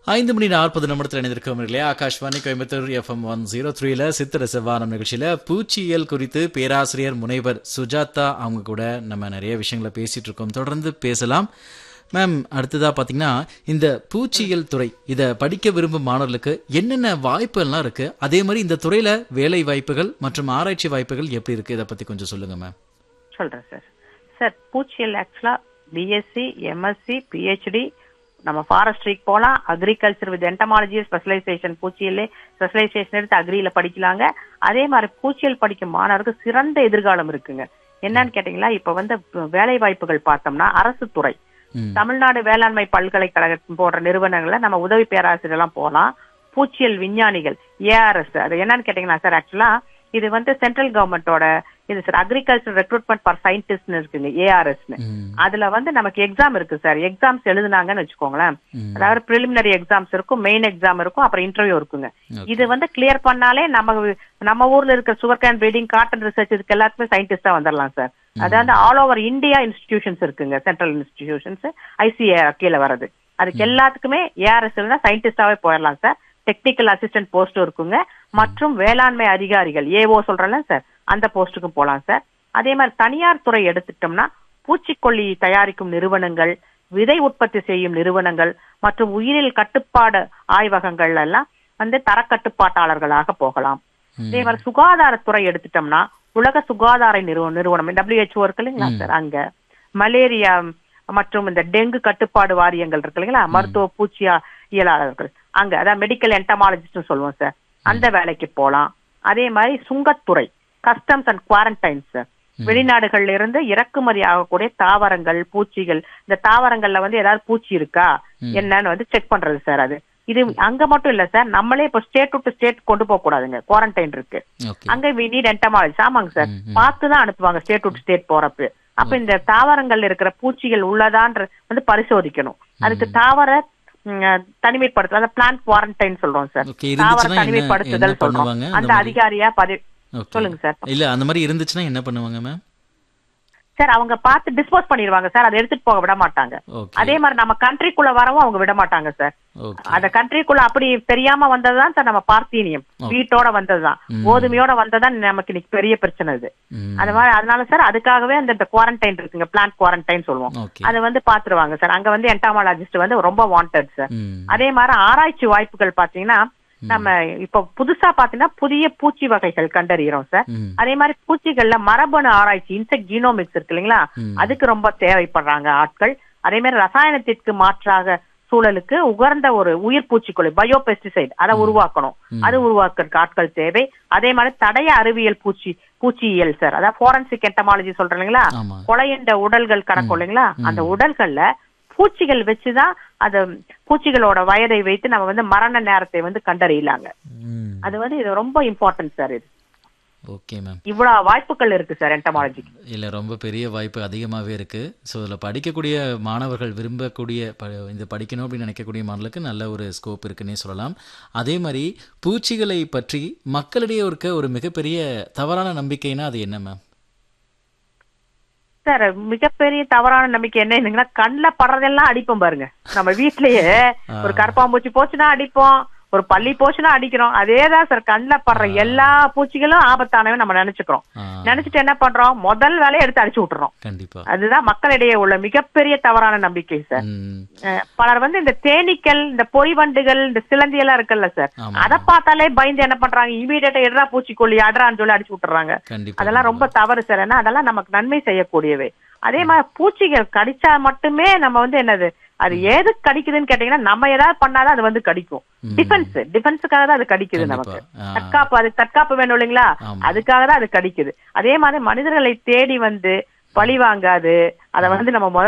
ஐந்து மணி நாற்பது நிமிடத்தில் இணைந்திருக்கோம் இல்லையா Akashvani Coimbatore FM one zero த்ரீல சித்திர செவ்வானம் நிகழ்ச்சியில பூச்சியியல் குறித்து பேராசிரியர் முனைவர் சுஜாதா அவங்க கூட நம்ம நிறைய விஷயங்களை பேசிட்டு இருக்கோம் தொடர்ந்து பேசலாம் மேம் அடுத்ததா பாத்தீங்கன்னா இந்த பூச்சியியல் துறை இதை படிக்க விரும்பும் மாணவர்களுக்கு என்னென்ன வாய்ப்புகள்லாம் இருக்கு அதே மாதிரி இந்த துறையில வேலை வாய்ப்புகள் மற்றும் ஆராய்ச்சி வாய்ப்புகள் எப்படி இருக்கு இதை பத்தி கொஞ்சம் சொல்லுங்க மேம் சொல்றேன் சார் சார் பூச்சியல் ஆக்சுவலா பிஎஸ்சி எம்எஸ்சி பிஹெச்டி நம்ம ஃபாரஸ்ட்ரிக்கு போகலாம் அக்ரிகல்ச்சர் வித் என்டமாலஜி ஸ்பெஷலைசேஷன் பூச்சியல்லே ஸ்பெஷலைசேஷன் எடுத்து அக்ரியில படிக்கலாங்க அதே மாதிரி பூச்சியல் படிக்கும் மாணவருக்கு சிறந்த எதிர்காலம் இருக்குங்க என்னன்னு கேட்டீங்களா இப்ப வந்து வேலை வாய்ப்புகள் பார்த்தோம்னா அரசு துறை ம். தமிழ்நாடு வேளாண்மை பல்கலைக்கழகம் போன்ற நிறுவனங்கள்ல நம்ம உதவி பேராசிரியர் எல்லாம் போகலாம் பூச்சியல் விஞ்ஞானிகள் ஏஆர்எஸ் அது என்னன்னு கேட்டீங்கன்னா சார் ஆக்சுவலா இது வந்து சென்ட்ரல் கவர்மெண்டோட இது சார் அக்ரிகல்ச்சர் ரெக்ரூட்மெண்ட் ஃபார் சயின்டிஸ்ட்னு இருக்குங்க ஏஆர்எஸ்னு ம். அதுல வந்து நமக்கு எக்ஸாம் இருக்கு சார் எக்ஸாம்ஸ் எழுதுனாங்கன்னு வச்சுக்கோங்களேன் ம். அதாவது ப்ரிலிமினரி எக்ஸாம்ஸ் இருக்கும் மெயின் எக்ஸாம் இருக்கும் அப்புறம் இன்டர்வியூ இருக்குங்க Okay. இது வந்து கிளியர் பண்ணாலே நம்ம நம்ம ஊர்ல இருக்க sugar cane breeding cotton research இதுக்கு எல்லாத்துக்குமே சயின்டிஸ்டா வந்துடலாம் சார் அதாவது ஆல் ஓவர் இந்தியா இன்ஸ்டிடியூஷன்ஸ் இருக்குங்க சென்ட்ரல் இன்ஸ்டிடியூஷன்ஸ் ஐசிஏ கீழே வர்றது அதுக்கு எல்லாத்துக்குமே ஏஆர்எஸ் தான் சயின்டிஸ்டாவே போயிடலாம் சார் டெக்னிக்கல் அசிஸ்டன்ட் போஸ்டும் இருக்குங்க மற்றும் வேளாண்மை அதிகாரிகள் ஏஓ சொல்றேன்ல சார் அந்த போஸ்ட்டுக்கும் போகலாம் சார் அதே மாதிரி தனியார் துறை எடுத்துட்டோம்னா பூச்சிக்கொல்லி தயாரிக்கும் நிறுவனங்கள் விதை உற்பத்தி செய்யும் நிறுவனங்கள் மற்றும் உயிரியல் கட்டுப்பாடு ஆய்வகங்கள் எல்லாம் வந்து தரக்கட்டுப்பாட்டாளர்களாக போகலாம் அதே மாதிரி சுகாதாரத்துறை எடுத்துட்டோம்னா உலக சுகாதார நிறுவனம் நிறுவனம் WHO இருக்கு இல்லைங்களா சார் அங்க மலேரியா மற்றும் இந்த டெங்கு கட்டுப்பாடு வாரியங்கள் இருக்கு இல்லைங்களா மருத்துவ பூச்சியா இயலாளர்கள் அங்க அதான் மெடிக்கல் என்டமாலஜிஸ்ட் சொல்லுவோம் சார் அந்த வேலைக்கு போலாம் அதே மாதிரி சுங்கத்துறை கஸ்டம்ஸ் அண்ட் குவாரண்டைன்ஸ் வெளிநாடுகள்ல இருந்து இறக்குமதி ஆகக்கூடிய தாவரங்கள் பூச்சிகள் இந்த தாவரங்கள்ல வந்து ஏதாவது பூச்சி இருக்கா என்னன்னு வந்து செக் பண்றது சார் அது இது அங்க மட்டும் இல்ல சார் நம்மளே இப்போ ஸ்டேட் டு ஸ்டேட் கொண்டு போக கூடாதுங்க குவாரண்டைன் இருக்கு ஓகே அங்க வி நீட் என்டமாலஜி ஆமாங்க சார் ம், ம். பார்த்து தான் அனுப்புவாங்க ஸ்டேட் டு ஸ்டேட் போறப்ப அப்ப இந்த தாவரங்கள்ல இருக்கிற பூச்சிகள் உள்ளதான்ற வந்து பரிசோதிக்கணும் அதுக்கு தாவர ம், தனிமைப்படுத்தல் அந்த பிளான்ட் குவாரண்டைன் சொல்றோம் சார் Okay, தாவர இருந்துச்சுன்னா என்ன- தனிமைப்படுத்துதல் என்ன சொல்றோம் பண்ணுவாங்க? அந்த அந்த மாதிரி? அதிகாரியா பதவி ஓகே சொல்லுங்க சார் இல்ல அந்த மாதிரி இருந்துச்சுன்னா என்ன பண்ணுவாங்க மேம் சார் அவங்க பார்த்து டிஸ்போஸ் பண்ணிடுவாங்க சார் அதை எடுத்துட்டு போக விட மாட்டாங்க ஓகே அதே மாதிரி நம்ம கண்ட்ரிக்குள்ள வரவும் அவங்க விட மாட்டாங்க சார் ஓகே அந்த கண்ட்ரிக்குள்ள அப்படி தெரியாம வந்ததுதான் சார் நம்ம பார்த்தீனியம் வீட்டோட வந்ததுதான் கோதுமையோட வந்ததுதான் நமக்கு இன்னைக்கு பெரிய பிரச்சனை இது ம். அது மாதிரி அதனால சார் அதுக்காகவே அந்த குவாரண்டைன் இருக்குங்க பிளான்ட் குவாரண்டைன் சொல்லுவோம் ஓகே அதை வந்து பாத்துருவாங்க சார் அங்க வந்து என்டாமாலஜிஸ்ட் வந்து ரொம்ப வாண்டட் சார் ம். அதே மாதிரி ஆராய்ச்சி வாய்ப்புகள் பாத்தீங்கன்னா நம்ம இப்ப புதுசா பாத்தீங்கன்னா புதிய பூச்சி வகைகள் கண்டறிகிறோம் சார் ம். அதே மாதிரி பூச்சிகள்ல மரபணு ஆராய்ச்சி இன்செக்ட் ஜீனோமிக்ஸ் இருக்கு இல்லைங்களா ம். அதுக்கு ரொம்ப தேவைப்படுறாங்க ஆட்கள் அதே மாதிரி ரசாயனத்திற்கு மாற்றாக சூழலுக்கு உகர்ந்த ஒரு உயிர் பூச்சிக்கொல்லி பயோ பெஸ்டிசைட் அதை உருவாக்கணும் அது உருவாக்குறதுக்கு ஆட்கள் தேவை அதே மாதிரி தடய அறிவியல் பூச்சி பூச்சியியல் சார் அதாவது போரன்சிக் என்டமாலஜி சொல்றேன் இல்லைங்களா ஆமா கொலையண்ட உடல்கள் கறக்கும் இல்லைங்களா அந்த உடல்கள்ல பூச்சிகள் வச்சுதான் அது பூச்சிகளோட வயதை வைத்து நம்ம வந்து மரண நேரத்தை வந்து கண்டறியலாங்க ம். அது வந்து இது ரொம்ப இம்பார்ட்டன்ட் சார் இது ஓகே மேம் இவ்வளவு வாய்ப்புகள் இருக்கு சார் என்டமாலஜிக்கு இல்லை ரொம்ப பெரிய வாய்ப்பு அதிகமாகவே இருக்குது ஸோ இதில் படிக்கக்கூடிய மாணவர்கள் விரும்பக்கூடிய ப இந்த படிக்கணும் அப்படின்னு நினைக்கக்கூடிய மாணவர்களுக்கு நல்ல ஒரு ஸ்கோப் இருக்குன்னே சொல்லலாம் அதே மாதிரி பூச்சிகளை பற்றி மக்களிடையே இருக்க ஒரு மிகப்பெரிய தவறான நம்பிக்கைனா அது என்ன மேம் சார் மிகப்பெரிய தவறான நம்பிக்கை என்ன என்னங்கன்னா கண்ணுல படுறதெல்லாம் அடிப்போம் பாருங்க நம்ம வீட்லயே ஒரு கரப்பாம்பூச்சி போச்சுன்னா அடிப்போம் ஒரு பள்ளி போச்சுன்னா அடிக்கிறோம் அதேதான் சார் கண்ணுல படுற எல்லா பூச்சிகளும் ஆபத்தானவே நம்ம நினைச்சுக்கிறோம் ஆ, நினைச்சிட்டு என்ன பண்றோம் முதல் வேலையை எடுத்து அடிச்சு விட்டுறோம் கண்டிப்பா அதுதான் மக்களிடையே உள்ள மிகப்பெரிய தவறான நம்பிக்கை சார் ம், அஹ் பலர் வந்து இந்த தேனீக்கள் இந்த பொறிவண்டுகள் இந்த சிலந்தி எல்லாம் இருக்குல்ல சார் ஆமா. அதை பார்த்தாலே பயந்து என்ன பண்றாங்க இமீடியட்டா எட்ரா பூச்சிக்கொல்லி அட்ரான்னு சொல்லி அடிச்சு விட்டுறாங்க கண்டிப்பா அதெல்லாம் ரொம்ப தவறு சார் ஏன்னா அதெல்லாம் நமக்கு நன்மை செய்யக்கூடியவை அதே மாதிரி பூச்சிகள் கடிச்சா மட்டுமே நம்ம வந்து என்னது அது ஏது கடிக்குதுன்னு கேட்டீங்கன்னா நம்ம ஏதாவது பண்ணாதான் அது வந்து கடிக்கும் டிஃபென்ஸ் டிஃபென்ஸுக்காக தான் அது கடிக்குது நமக்கு கண்டிப்பா ஆ, தற்காப்பு அது தற்காப்பு வேணும் இல்லைங்களா ஆமா. அதுக்காக தான் அது கடிக்குது அதே மாதிரி மனிதர்களை தேடி வந்து பழி வாங்காது அதை வந்து நம்ம முதல்ல